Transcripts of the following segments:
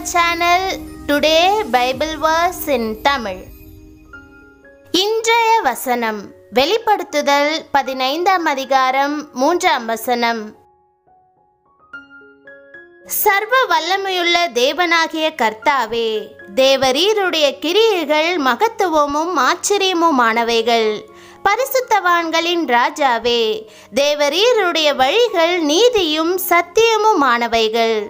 channel today Bible verse in Tamil இன்றைய வசனம் வெளிப்படுத்துதல் பதினைந்தாம் அதிகாரம் மூன்றாம் வசனம் சர்வ வல்லமையுள்ள தேவனாகிய கர்த்தாவே தேவரீருடைய கிரியைகள் மகத்துவமும் ஆச்சரியமுமானவைகள் பரிசுத்தவான்களின் ராஜாவே தேவரீருடைய வழிகள் நீதியும் சத்தியமுமானவைகள்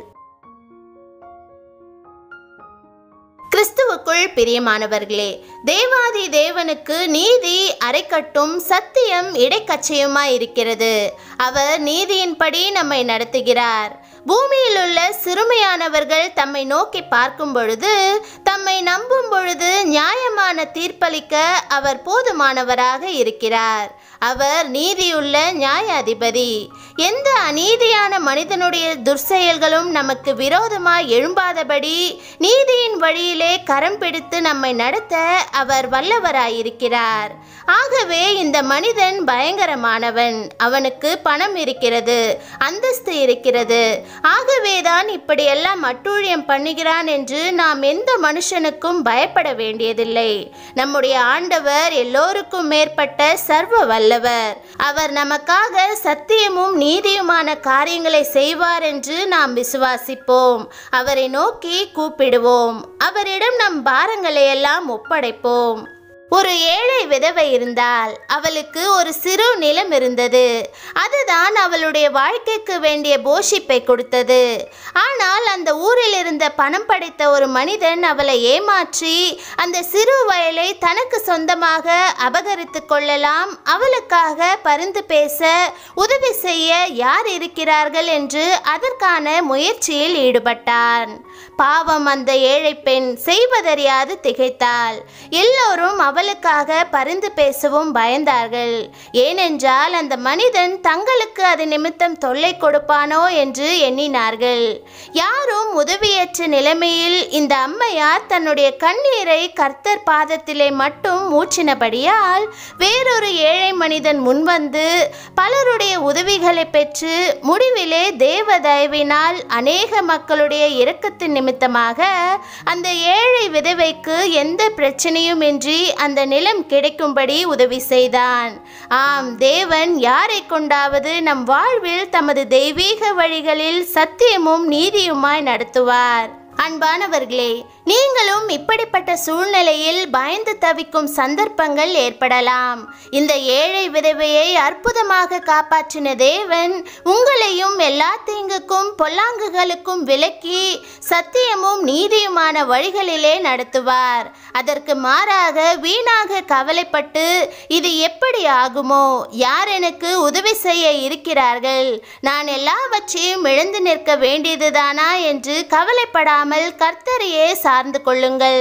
கிறிஸ்துவுக்குள் பிரியமானவர்களே தேவாதி தேவனுக்கு நீதி அரைக்கட்டும் சத்தியம் இடைக்கச்சையுமாய் இருக்கிறது அவர் நீதியின்படி நம்மை நடத்துகிறார் பூமியில் உள்ள சிறுமையானவர்கள் தம்மை நோக்கி பார்க்கும் பொழுது தம்மை நம்பும் பொழுது நியாயமான தீர்ப்பளிக்க அவர் போதுமானவராக இருக்கிறார் அவர் நீதியுள்ள நியாயாதிபதி எந்த அநீதியான மனிதனுடைய துர்செயல்களும் நமக்கு விரோதமாய் எழும்பாதபடி நீதியின் வழியிலே கரம் பிடித்து நம்மை நடத்த அவர் வல்லவராயிருக்கிறார் ஆகவே இந்த மனிதன் பயங்கரமானவன் அவனுக்கு பணம் இருக்கிறது அந்தஸ்து இருக்கிறது ஆகவேதான் இப்படியெல்லாம் அட்டூழியம் பண்ணுகிறான் என்று நாம் எந்த மனுஷனுக்கும் பயப்பட வேண்டியதில்லை நம்முடைய ஆண்டவர் எல்லோருக்கும் மேற்பட்ட சர்வ வல்லவர் அவர் நமக்காக சத்தியமும் நீதியுமான காரியங்களை செய்வார் என்று நாம் விசுவாசிப்போம் அவரை நோக்கி கூப்பிடுவோம் அவரிடம் நம் பாரங்களை எல்லாம் ஒப்படைப்போம் ஒரு ஏழை விதவை இருந்தால் அவளுக்கு ஒரு சிறு நிலம் இருந்தது அதுதான் அவளுடைய வாழ்க்கைக்கு வேண்டிய போஷிப்பை கொடுத்தது ஆனால் அந்த ஊரில் இருந்த பணம் படைத்த ஒரு மனிதன் அவளை ஏமாற்றி அந்த சிறு வயலை தனக்கு சொந்தமாக அபகரித்து கொள்ளலாம் அவளுக்காக பரிந்து பேச உதவி செய்ய யார் இருக்கிறார்கள் என்று அதற்கான முயற்சியில் ஈடுபட்டான் பாவம் அந்த ஏழை பெண் செய்வதறியாது திகைத்தாள் எல்லோரும் அவளுக்காக பரிந்து பேசவும் பயந்தார்கள் ஏனென்றால் அந்த மனிதன் தங்களுக்கு அது நிமித்தம் தொல்லை கொடுப்பானோ என்று எண்ணினார்கள் யாரும் உதவியற்ற நிலைமையில் இந்த அம்மையார் தன்னுடைய கண்ணீரை கர்த்தர் பாதத்திலே மட்டும் ஊற்றினபடியால் வேறொரு ஏழை மனிதன் முன்வந்து பலருடைய உதவிகளை பெற்று முடிவிலே தேவ தயவினால் அநேக மக்களுடைய இரக்கத்தின் நிமித்தமாக அந்த ஏழை விதவைக்கு எந்த பிரச்சனையும் இன்றி அந்த நிலம் கிடைக்கும்படி உதவி செய்தான் ஆம் தேவன் யாரை கொண்டாவது நம் வாழ்வில் தமது தெய்வீக வழிகளில் சத்தியமும் நீதியுமாய் நடத்துவார் அன்பானவர்களே நீங்களும் இப்படிப்பட்ட சூழ்நிலையில் பயந்து தவிக்கும் சந்தர்ப்பங்கள் ஏற்படலாம் இந்த ஏழை விதவையை அற்புதமாக காப்பாற்றின தேவன் உங்களையும் எல்லா தீங்குக்கும் பொல்லாங்குகளுக்கும் விலக்கி சத்தியமும் நீதியுமான வழிகளிலே நடத்துவார் அதற்கு மாறாக வீணாக கவலைப்பட்டு இது எப்படி ஆகுமோ யார் எனக்கு உதவி செய்ய இருக்கிறார்கள் நான் எல்லாவற்றையும் இழந்து நிற்க வேண்டியதுதானா என்று கவலைப்படாமல் கர்த்தரையே சார்ந்து கொள்ளுங்கள்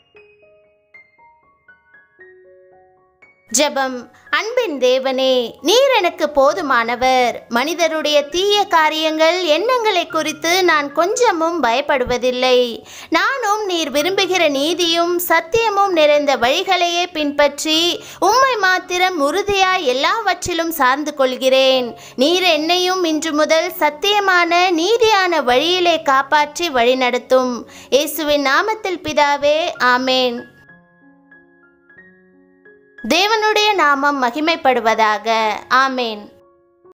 ஜெபம் அன்பின் தேவனே நீர் எனக்கு போதுமானவர் மனிதருடைய தீய காரியங்கள் எண்ணங்களை குறித்து நான் கொஞ்சமும் பயப்படுவதில்லை நானும் நீர் விரும்புகிற நீதியும் சத்தியமும் நிறைந்த வழிகளையே பின்பற்றி உம்மை மாத்திரம் உறுதியாய் எல்லாவற்றிலும் சார்ந்து கொள்கிறேன் நீர் என்னையும் இன்று முதல் சத்தியமான நீதியான வழியிலே காப்பாற்றி வழிநடத்தும் இயேசுவின் நாமத்தில் பிதாவே ஆமேன் தேவனுடைய நாமம் மகிமைப்படுவதாக ஆமேன்